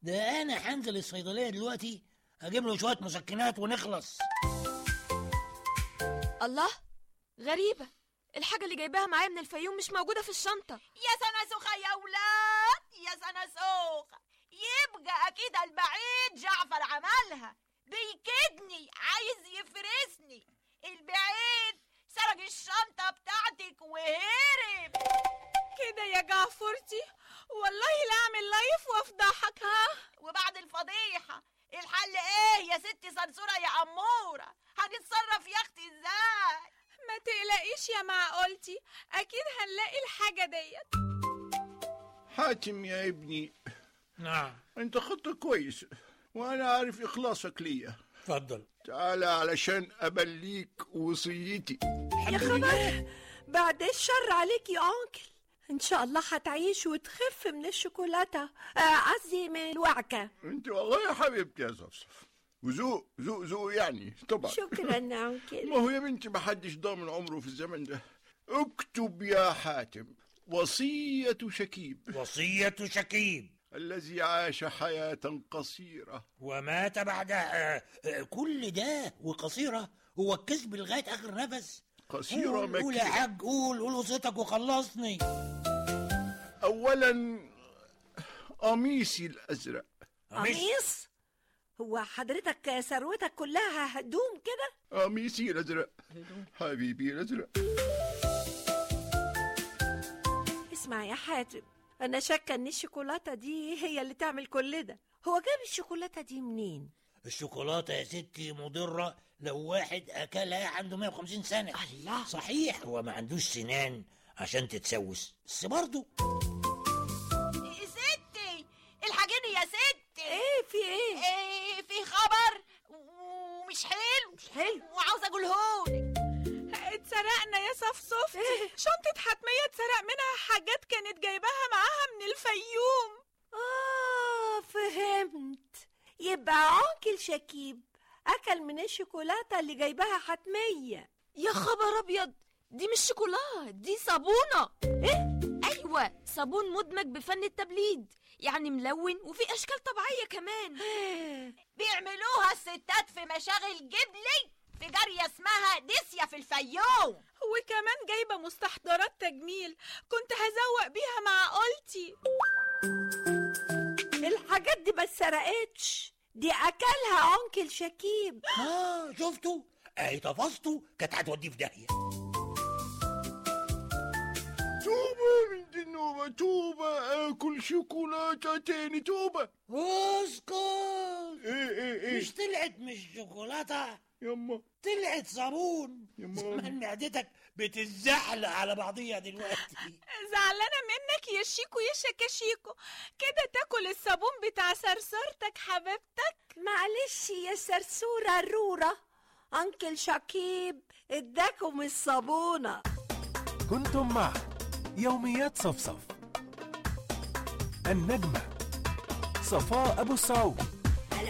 ده انا هنزل الصيدليه دلوقتي اجيب له شويه مسكنات ونخلص الله غريبة الحاجة اللي جايباها معايا من الفيوم مش موجودة في الشنطة يا سنة سوخة يا ولاد يا سنة سوخة يبقى أكيد البعيد جعفر عملها بيكدني عايز يفرسني البعيد سرق الشنطة بتاعتك وهرب كده يا جعفرتي والله لا اعمل لايف وافضحك ها وبعد الفضيحة الحل ايه يا ست صرصورة يا أمورة هنتصرف يا اختي ازاي ما تقلقيش يا معقولتي اكيد هنلاقي الحاجة ديت حاتم يا ابني نعم انت خطة كويس وانا عارف اخلاصك ليا اتفضل تعالى علشان ابليك وصيتي الحمد لله بعد الشر عليك يا أنكل إن شاء الله هتعيش وتخف من الشوكولاتة آه، قصدي من الوعكة انت والله يا حبيبتي يا صفصف وذوق ذوق ذوق يعني طبعا شكرا يا ما أنكل هو يا بنتي ما حدش ضامن عمره في الزمن ده اكتب يا حاتم وصية شكيب وصيه شكيب الذي عاش حياة قصيرة ومات بعدها آه، آه، كل ده وقصيره هو الكذب لغايه اخر نفس قصيرة قول قول يا مكية حاج قول قول وصيتك وخلصني أولا قميصي الأزرق قميص هو حضرتك ثروتك كلها هدوم كده قميصي الأزرق حبيبي الأزرق اسمع يا حاتم أنا شاكة إن الشوكولاتة دي هي اللي تعمل كل ده هو جاب الشوكولاتة دي منين؟ الشوكولاته يا ستي مضره لو واحد اكلها عنده 150 سنه الله. صحيح هو ما عندوش سنان عشان تتسوس بس برضه ستي الحاجيني يا ستي إيه في إيه؟ إيه في خبر ومش حلو مش حلو وعاوز اقولهولك اتسرقنا يا صفصف شنطة حتمية اتسرق منها حاجات كانت جايباها معاها من الفيوم آه فهمت يبقى عنكل شكيب أكل من الشوكولاتة اللي جايباها حتمية يا خبر أبيض دي مش شوكولاتة دي صابونة إيه؟ أيوة صابون مدمج بفن التبليد يعني ملون وفي أشكال طبيعية كمان بيعملوها الستات في مشاغل جبلي في قرية اسمها ديسيا في الفيوم وكمان جايبة مستحضرات تجميل كنت هزوق بيها مع قولتي الحاجات دي ما اتسرقتش دي أكلها عنكل شكيب اه شفتوا اهي تفاصته كانت هتوديه في داهيه توبة من النوبة توبة آكل شوكولاتة تاني توبة اسكت إيه إيه إيه مش طلعت مش شوكولاته يما طلعت صابون يا ماما. زمان معدتك بتزحلق على بعضيها دلوقتي زعلانة منك يا شيكو يا شكاشيكو كده تاكل الصابون بتاع صرصرتك حبيبتك معلش يا سرسورة الرورة أنكل شكيب اداكم الصابونة كنتم مع يوميات صفصف النجمة صفاء أبو السعود